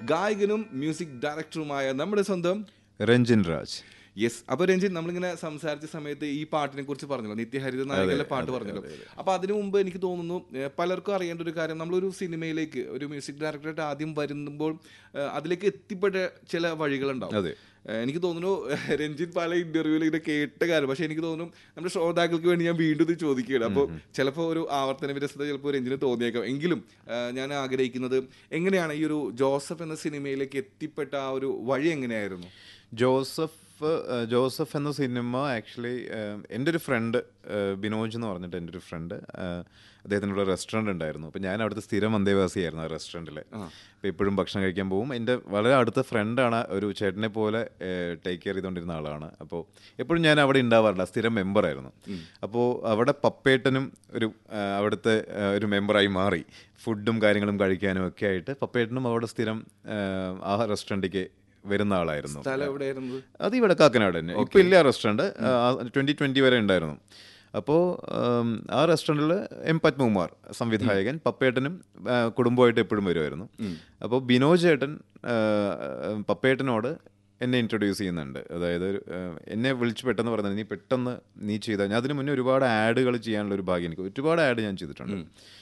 ഗായകനും മ്യൂസിക് ഡയറക്ടറുമായ നമ്മുടെ സ്വന്തം രഞ്ജിൻ രാജ് യെസ് അപ്പൊ രഞ്ജിത്ത് നമ്മളിങ്ങനെ സംസാരിച്ച സമയത്ത് ഈ പാട്ടിനെ കുറിച്ച് പറഞ്ഞല്ലോ നിത്യഹരിത നായകന്റെ പാട്ട് പറഞ്ഞല്ലോ അപ്പൊ അതിനു മുമ്പ് എനിക്ക് തോന്നുന്നു ഏഹ്, പലർക്കും അറിയേണ്ട ഒരു കാര്യം നമ്മളൊരു സിനിമയിലേക്ക് ഒരു മ്യൂസിക് ഡയറക്ടറായിട്ട് ആദ്യം വരുമ്പോൾ ഏഹ്, അതിലേക്ക് എത്തിപ്പെട്ട ചില വഴികളുണ്ടാവും അതെ. ഏഹ്, എനിക്ക് തോന്നുന്നു രഞ്ജിത്ത് പല ഇന്റർവ്യൂവിൽ ഇങ്ങനെ കേട്ട കാര്യം പക്ഷെ എനിക്ക് തോന്നുന്നു നമ്മുടെ ശ്രോതാക്കൾക്ക് വേണ്ടി ഞാൻ വീണ്ടും ഇത് ചോദിക്കുകയാണ് അപ്പോൾ ചിലപ്പോൾ ഒരു ആവർത്തന വിരസത ചിലപ്പോൾ രഞ്ജിന് തോന്നിയേക്കാം എങ്കിലും ഏഹ്, ഞാൻ ആഗ്രഹിക്കുന്നത് എങ്ങനെയാണ് ഈ ഒരു ജോസഫ് എന്ന സിനിമയിലേക്ക് എത്തിപ്പെട്ട ആ ഒരു വഴി എങ്ങനെയായിരുന്നു ജോസഫ് ഏഹ്, ജോസഫ് എന്ന സിനിമ ആക്ച്വലി എൻ്റെ ഒരു ഫ്രണ്ട് ബിനോജ് എന്ന് പറഞ്ഞിട്ട് എൻ്റെ ഒരു ഫ്രണ്ട് അദ്ദേഹത്തിൻ്റെ ഒരു റെസ്റ്റോറൻറ്റ് ഉണ്ടായിരുന്നു അപ്പോൾ ഞാൻ അവിടുത്തെ സ്ഥിരം അന്തേവാസിയായിരുന്നു ആ റെസ്റ്റോറൻറ്റിൽ അപ്പോൾ എപ്പോഴും ഭക്ഷണം കഴിക്കാൻ പോകും എൻ്റെ വളരെ അടുത്ത ഫ്രണ്ടാണ് ഒരു ചേട്ടനെ പോലെ ടേക്ക് കെയർ ചെയ്തുകൊണ്ടിരുന്ന ആളാണ് അപ്പോൾ എപ്പോഴും ഞാൻ അവിടെ ഉണ്ടാവാറില്ല സ്ഥിരം മെമ്പറായിരുന്നു അപ്പോൾ അവിടെ പപ്പേട്ടനും ഒരു ആ, അവിടുത്തെ ആ, ഒരു മെമ്പറായി മാറി ഫുഡും കാര്യങ്ങളും കഴിക്കാനും ഒക്കെ ആയിട്ട് പപ്പേട്ടനും അവിടെ സ്ഥിരം ആ, ആ റെസ്റ്റോറൻറ്റിലേക്ക് വരുന്ന ആളായിരുന്നു സ്ഥലം എവിടെയായിരുന്നു അത് ഇവിടെ കാക്കനാട് തന്നെ ഇപ്പം ഇല്ല റെസ്റ്റോറൻറ്റ് ട്വൻറ്റി ട്വൻറ്റി വരെ ഉണ്ടായിരുന്നു അപ്പോൾ ആ റെസ്റ്റോറൻറ്റിൽ എം പത്മകുമാർ സംവിധായകൻ പപ്പേട്ടനും ആ, കുടുംബമായിട്ട് എപ്പോഴും വരുമായിരുന്നു അപ്പോൾ ബിനോജ് ചേട്ടൻ ആ, പപ്പേട്ടനോട് എന്നെ ഇൻട്രൊഡ്യൂസ് ചെയ്യുന്നുണ്ട് അതായത് ഒരു, ആ, എന്നെ വിളിച്ച് പെട്ടെന്ന് പറയുന്നത് നീ പെട്ടെന്ന് നീ ചെയ്താൽ ഞാൻ അതിന് മുന്നേ ഒരുപാട് ആഡുകൾ ചെയ്യാനുള്ള ഒരു ഭാഗ്യം എനിക്ക് ഒരുപാട് ആഡ് ഞാൻ ചെയ്തിട്ടുണ്ട്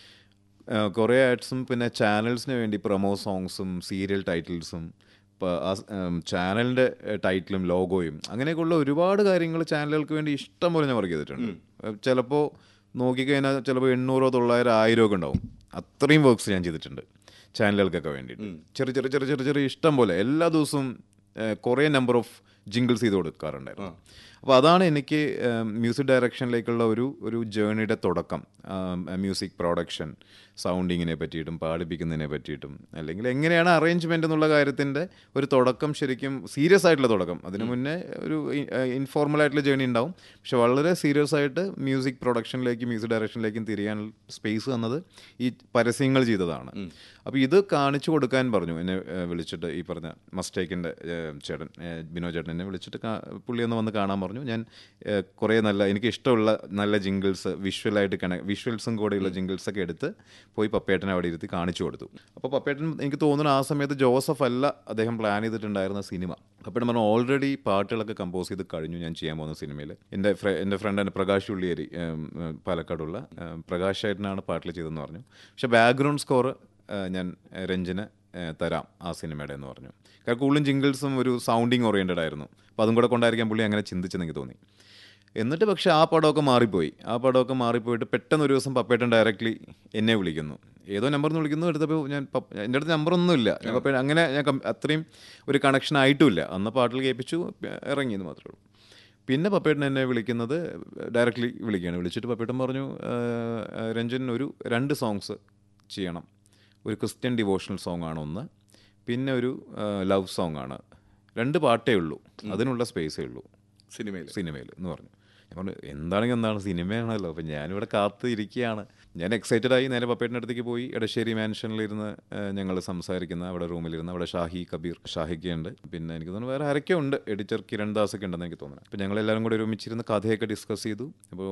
കുറേ ആഡ്സും പിന്നെ ചാനൽസിന് വേണ്ടി പ്രൊമോ സോങ്സും സീരിയൽ ടൈറ്റിൽസും ഇപ്പോൾ ആ ചാനലിൻ്റെ ടൈറ്റിലും ലോഗോയും അങ്ങനെയൊക്കെയുള്ള ഒരുപാട് കാര്യങ്ങൾ ചാനലുകൾക്ക് വേണ്ടി ഇഷ്ടം പോലെ ഞാൻ വർക്ക് ചെയ്തിട്ടുണ്ട് ചിലപ്പോൾ നോക്കിക്കഴിഞ്ഞാൽ ചിലപ്പോൾ എണ്ണൂറോ തൊള്ളായിരം ആയിരം ഒക്കെ ഉണ്ടാവും അത്രയും വർക്ക്സ് ഞാൻ ചെയ്തിട്ടുണ്ട് ചാനലുകൾക്കൊക്കെ വേണ്ടിയിട്ട് ചെറിയ ചെറിയ ചെറിയ ചെറിയ ചെറിയ ഇഷ്ടം പോലെ എല്ലാ ദിവസവും ഏഹ്, കുറേ നമ്പർ ഓഫ് ജിങ്കിൾസ് ചെയ്ത് കൊടുക്കാറുണ്ടായിരുന്നു അപ്പോൾ അതാണ് എനിക്ക് മ്യൂസിക് ഡയറക്ഷനിലേക്കുള്ള ഒരു ഒരു ജേണിയുടെ തുടക്കം മ്യൂസിക് പ്രൊഡക്ഷൻ സൗണ്ടിങ്ങിനെ പറ്റിയിട്ടും പാടിപ്പിക്കുന്നതിനെ പറ്റിയിട്ടും അല്ലെങ്കിൽ എങ്ങനെയാണ് അറേഞ്ച്മെൻ്റ് എന്നുള്ള കാര്യത്തിൻ്റെ ഒരു തുടക്കം ശരിക്കും സീരിയസ് ആയിട്ടുള്ള തുടക്കം അതിന് മുന്നേ ഒരു ഇൻഫോർമൽ ആയിട്ടുള്ള ജേണി ഉണ്ടാവും പക്ഷെ വളരെ സീരിയസ് ആയിട്ട് മ്യൂസിക് പ്രൊഡക്ഷനിലേക്ക് മ്യൂസിക് ഡയറക്ഷനിലേക്കും തിരിയാൻ സ്പേസ് തന്നത് ഈ പരസ്യങ്ങൾ ചെയ്തതാണ് അപ്പോൾ ഇത് കാണിച്ചു കൊടുക്കാൻ പറഞ്ഞു എന്നെ ഏഹ്, വിളിച്ചിട്ട് ഈ പറഞ്ഞ മസ്റ്റേക്കിൻ്റെ ചേട്ടൻ ഏഹ്, ബിനോ ചേട്ടൻ എന്നെ വിളിച്ചിട്ട് കാ- പുള്ളി ഒന്ന് വന്ന് കാണാൻ പറഞ്ഞു ഞാൻ ഏഹ്, കുറേ നല്ല എനിക്ക് ഇഷ്ടമുള്ള നല്ല ജിങ്കിൾസ് വിഷ്വലായിട്ട് കണ വിഷ്വൽസും കൂടെയുള്ള ജിങ്കിൾസ് ഒക്കെ എടുത്ത് പോയി പപ്പേട്ടനെ അവിടെ ഇരുത്തി കാണിച്ചു കൊടുത്തു അപ്പോൾ പപ്പേട്ടൻ എനിക്ക് തോന്നുന്നു ആ സമയത്ത് ജോസഫ് അല്ല അദ്ദേഹം പ്ലാൻ ചെയ്തിട്ടുണ്ടായിരുന്ന സിനിമ പപ്പേട്ടൻ പറഞ്ഞു ഓൾറെഡി പാട്ടുകളൊക്കെ കമ്പോസ് ചെയ്ത് കഴിഞ്ഞു ഞാൻ ചെയ്യാൻ പോകുന്ന സിനിമയിൽ എൻ്റെ ഫ്ര എൻ്റെ ഫ്രണ്ട് എൻ്റെ പ്രകാശ് ഉള്ളിയേരി ഏം, ഏം, പാലക്കാടുള്ള ഏം, പ്രകാശ് ചേട്ടനാണ് പാട്ടിൽ ചെയ്തതെന്ന് പറഞ്ഞു പക്ഷേ ബാക്ക്ഗ്രൗണ്ട് സ്കോർ ഞാൻ ഏഹ്, രഞ്ജന് ഏഹ്, തരാം ആ സിനിമയുടെ എന്ന് പറഞ്ഞു കാരണം കൂടുതലും ജിങ്കിൾസും ഒരു സൗണ്ടിങ് ഓറിയൻറ്റഡ് ആയിരുന്നു അപ്പോൾ അതും കൂടെ കൊണ്ടായിരിക്കാൻ പുള്ളി അങ്ങനെ ചിന്തിച്ചെന്ന് എനിക്ക് തോന്നി എന്നിട്ട് പക്ഷേ ആ പടമൊക്കെ മാറിപ്പോയി ആ പടമൊക്കെ മാറിപ്പോയിട്ട് പെട്ടെന്ന് ഒരു ദിവസം പപ്പേട്ടൻ ഡയറക്റ്റ്ലി എന്നെ വിളിക്കുന്നു ഏതോ നമ്പറിൽ നിന്ന് വിളിക്കുന്നു എടുത്തപ്പോൾ ഞാൻ പപ്പ- എൻ്റെ അടുത്ത് നമ്പറൊന്നുമില്ല ഞാൻ പപ്പേ അങ്ങനെ ഞാൻ കം- അത്രയും ഒരു കണക്ഷൻ ആയിട്ടുമില്ല അന്ന് പാട്ടിൽ കേൾപ്പിച്ചു ഇറങ്ങി എന്ന് മാത്രമേ ഉള്ളൂ പിന്നെ പപ്പേട്ടൻ എന്നെ വിളിക്കുന്നത് ഡയറക്റ്റ്ലി വിളിക്കുകയാണ് വിളിച്ചിട്ട് പപ്പേട്ടൻ പറഞ്ഞു "ആ, രഞ്ജൻ ഒരു രണ്ട് സോങ്സ് ചെയ്യണം ഒരു ക്രിസ്ത്യൻ ഡിവോഷണൽ സോങ് ആണ് ഒന്ന് പിന്നെ ഒരു ലവ് സോങ് ആണ് രണ്ട് പാട്ടേ ഉള്ളൂ അതിനുള്ള സ്പേസേ ഉള്ളൂ സിനിമയിൽ സിനിമയിൽ എന്ന് പറഞ്ഞു ഞാൻ പറഞ്ഞു എന്താണെങ്കിൽ എന്താണ് സിനിമയാണല്ലോ അപ്പം ഞാനിവിടെ കാത്ത് ഇരിക്കുകയാണ് ഞാൻ എക്സൈറ്റഡ് ആയി നേരെ പപ്പേട്ടിൻ്റെ അടുത്തേക്ക് പോയി എടശ്ശേരി മാൻഷനിലിരുന്ന് ഞങ്ങൾ സംസാരിക്കുന്ന അവിടെ റൂമിലിരുന്ന് അവിടെ ഷാഹി കബീർ ഷാഹിക്കുണ്ട് പിന്നെ എനിക്ക് തോന്നുന്നു വേറെ ആരൊക്കെ ഉണ്ട് എഡിറ്റർ കിരൺ ദാസ് ഒക്കെ ഉണ്ടെന്ന് എനിക്ക് തോന്നുന്നു അപ്പോൾ ഞങ്ങളെല്ലാവരും കൂടി ഒരുമിച്ചിരുന്ന് കഥയൊക്കെ ഡിസ്കസ് ചെയ്തു അപ്പോൾ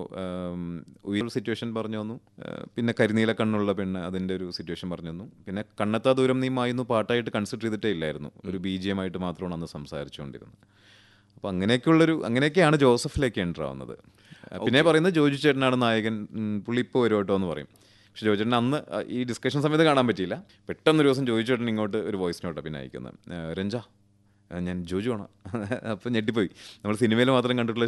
ഉയർ സിറ്റുവേഷൻ പറഞ്ഞു തന്നു ആ, പിന്നെ കരിനീല കണ്ണുള്ള പെണ്ണ് അതിൻ്റെ ഒരു സിറ്റുവേഷൻ പറഞ്ഞു തന്നു പിന്നെ കണ്ണെത്താ ദൂരം നീ മായുന്നു പാട്ടായിട്ട് കൺസിഡർ ചെയ്തിട്ടേ ഇല്ലായിരുന്നു ഒരു ബി ജി എം ആയിട്ട് മാത്രമാണ് അന്ന് സംസാരിച്ചുകൊണ്ടിരുന്നത് അപ്പോൾ അങ്ങനെയൊക്കെയുള്ളൊരു അങ്ങനെയൊക്കെയാണ് ജോസഫിലേക്ക് എൻ്റർ ആവുന്നത് പിന്നെ പറയുന്നത് ജോജു ചേട്ടനാണ് നായകൻ ഉം, പുള്ളി ഇപ്പോൾ വരും കേട്ടോ എന്ന് പറയും പക്ഷെ ജോജു ചേട്ടൻ അന്ന് ആ, ഈ ഡിസ്കഷൻ സമയത്ത് കാണാൻ പറ്റിയില്ല പെട്ടെന്നൊരു ദിവസം ജോജു ചേട്ടൻ ഇങ്ങോട്ട് ഒരു വോയിസ് നോട്ടാണ് പിന്നെ അയക്കുന്നത് "ആ, രഞ്ജ ആ, ഞാൻ ജോജു ആണ് അപ്പം ഞെട്ടിപ്പോയി നമ്മൾ സിനിമയിൽ മാത്രം കണ്ടിട്ടുള്ള